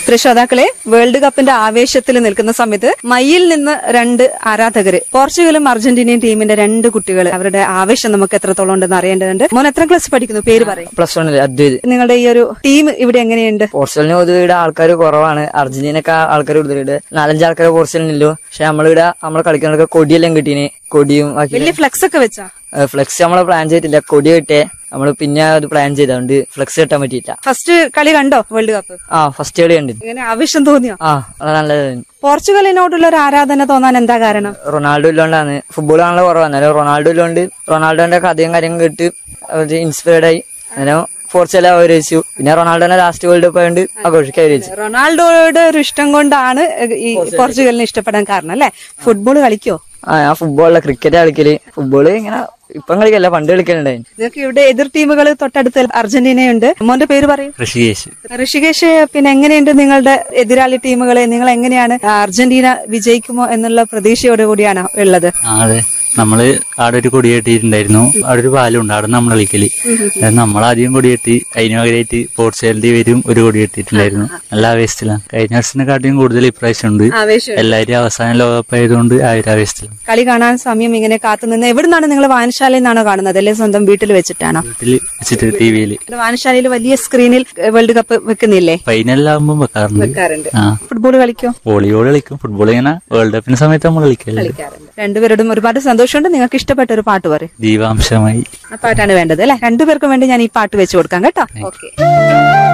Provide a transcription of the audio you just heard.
പ്രിയ ശ്രോതാക്കളെ വേൾഡ് കപ്പിന്റെ ആവേശത്തിൽ നിൽക്കുന്ന സമയത്ത് മയ്യിൽ നിന്ന് രണ്ട് ആരാധകര് പോർച്ചുഗലും അർജന്റീനയും ടീമിന്റെ രണ്ട് കുട്ടികൾ അവരുടെ ആവേശം നമുക്ക് എത്രത്തോളം ഉണ്ടെന്ന് അറിയേണ്ടതുണ്ട് മോൻ എത്ര ക്ലാസ് പഠിക്കുന്നു പേര് പറയും പ്ലസ് വണ്ണില് അദ്വൈത് നിങ്ങളുടെ ഈ ഒരു ടീം ഇവിടെ എങ്ങനെയുണ്ട് പോർച്ചുഗലിന് പൊതുവെ ആൾക്കാർ കുറവാണ് അർജന്റീനക്ക് ആൾക്കാർ കൂടുതലുണ്ട് നാലഞ്ച് ആൾക്കാർ പോർച്ചുഗലിനില്ലോ പക്ഷെ നമ്മളിവിടെ നമ്മൾ കളിക്കുന്നവർക്ക് കൊടിയെല്ലാം കിട്ടീന് കൊടിയും ആക്കി വലിയ ഫ്ലെക്സ് ഒക്കെ വെച്ചാ ഫ്ലെക്സ് നമ്മളെ പ്ലാൻ ചെയ്തിട്ടില്ല കൊടി കിട്ടേ നമ്മൾ പിന്നെ അത് പ്ലാൻ ചെയ്തോണ്ട് ഫ്ലെക്സ് കിട്ടാൻ പറ്റിയില്ല ഫസ്റ്റ് കളി കണ്ടോ വേൾഡ് കപ്പ് ആ ഫസ്റ്റ് കളി കണ്ടു ഇങ്ങനെ ആവേശം തോന്നിയോ ആ വളരെ നല്ലതായിരുന്നു പോർച്ചുഗലിനോടുള്ള ഒരു ആരാധന തോന്നാൻ എന്താ കാരണം റൊണാൾഡോ ഇല്ലോണ്ടാണ് ഫുട്ബോൾ കാണാൻ കുറവാണ് അന്നേരം റൊണാൾഡോ ഇല്ലോണ്ട് റൊണാൾഡോന്റെ കഥയും കാര്യങ്ങളും കേട്ട് ഒരു ഇൻസ്പയർഡ് ആയി അന്നേരം പോർച്ചുഗൽ ആഗ്രഹിച്ചു പിന്നെ റൊണാൾഡോനെ ലാസ്റ്റ് വേൾഡ് കപ്പ് ആയതുകൊണ്ട് ആഘോഷിക്കാൻ ആഗ്രഹിച്ചു റൊണാൾഡോയുടെ ഒരു ഇഷ്ടം കൊണ്ടാണ് ഈ പോർച്ചുഗലിനെ ഇഷ്ടപ്പെടാൻ കാരണം അല്ലെ ഫുട്ബോൾ കളിക്കോ ആ ഞാൻ ഫുട്ബോളിലെ ക്രിക്കറ്റ് കളിക്കല് ഫുട്ബോള് ഇങ്ങനെ ഇപ്പം കളിക്കല്ല പണ്ട് കളിക്കലുണ്ടായിരുന്നു നിങ്ങൾക്ക് ഇവിടെ എതിർ ടീമുകൾ തൊട്ടടുത്ത് അർജന്റീനയുണ്ട് മോന്റെ പേര് പറയും ഋഷികേശ് ഋഷികേഷ് പിന്നെ എങ്ങനെയുണ്ട് നിങ്ങളുടെ എതിരാളി ടീമുകളെ നിങ്ങൾ എങ്ങനെയാണ് അർജന്റീന വിജയിക്കുമോ എന്നുള്ള പ്രതീക്ഷയോട് കൂടിയാണ് ഉള്ളത് ആ അതെ നമ്മള് അവിടെ ഒരു കൊടി കെട്ടിയിട്ടുണ്ടായിരുന്നു അവിടെ ഒരു പാലുണ്ട് അവിടെ നമ്മൾ കളിക്കല് നമ്മൾ ആദ്യം കൊടി കെട്ടി അതിന് പകരമായിട്ട് പോർച്ചുഗലിന്റെ പേരും ഒരു കൊടി കെട്ടിയിട്ടുണ്ടായിരുന്നു നല്ല ആവേശത്തിലാണ് കഴിഞ്ഞ വർഷത്തിനെക്കാട്ടിയും കൂടുതൽ ഇപ്രാവശ്യം ഉണ്ട് ആവേശം എല്ലാവരും അവസാന ലോകകപ്പ് ആയതുകൊണ്ട് ആ ഒരു ആവേശത്തിലാണ് കളി കാണാൻ സമയം ഇങ്ങനെ കാത്തുനിന്ന് എവിടുന്നാണ് നിങ്ങൾ വായനശാലയിൽ നിന്നാണോ കാണുന്നത് അല്ലെ സ്വന്തം വീട്ടിൽ വെച്ചിട്ടാണോ വീട്ടില് വെച്ചിട്ട് ടി വിയിൽ വായനശാലയിൽ വലിയ സ്ക്രീനിൽ വേൾഡ് കപ്പ് വെക്കുന്നില്ലേ ഫൈനലിലാകുമ്പോൾ വെക്കാറുണ്ട് വെക്കാറുണ്ട് ആ ഫുട്ബോൾ കളിക്കോ വോളിബോൾ കളിക്കും ഫുട്ബോൾ ഇങ്ങനെ വേൾഡ് കപ്പിന്റെ സമയത്ത് നമ്മൾ കളിക്കല്ലേ കളിക്കാറുണ്ട് രണ്ടുപേരോടും ഒരുപാട് സന്തോഷമുണ്ട് നിങ്ങൾക്ക് ഇഷ്ടപ്പെട്ട ഒരു പാട്ട് പറയും ദീപാംശമായി ആ പാട്ടാണ് വേണ്ടത് അല്ലെ രണ്ടുപേർക്കും വേണ്ടി ഞാൻ ഈ പാട്ട് വെച്ച് കൊടുക്കാം കേട്ടോ ഓക്കെ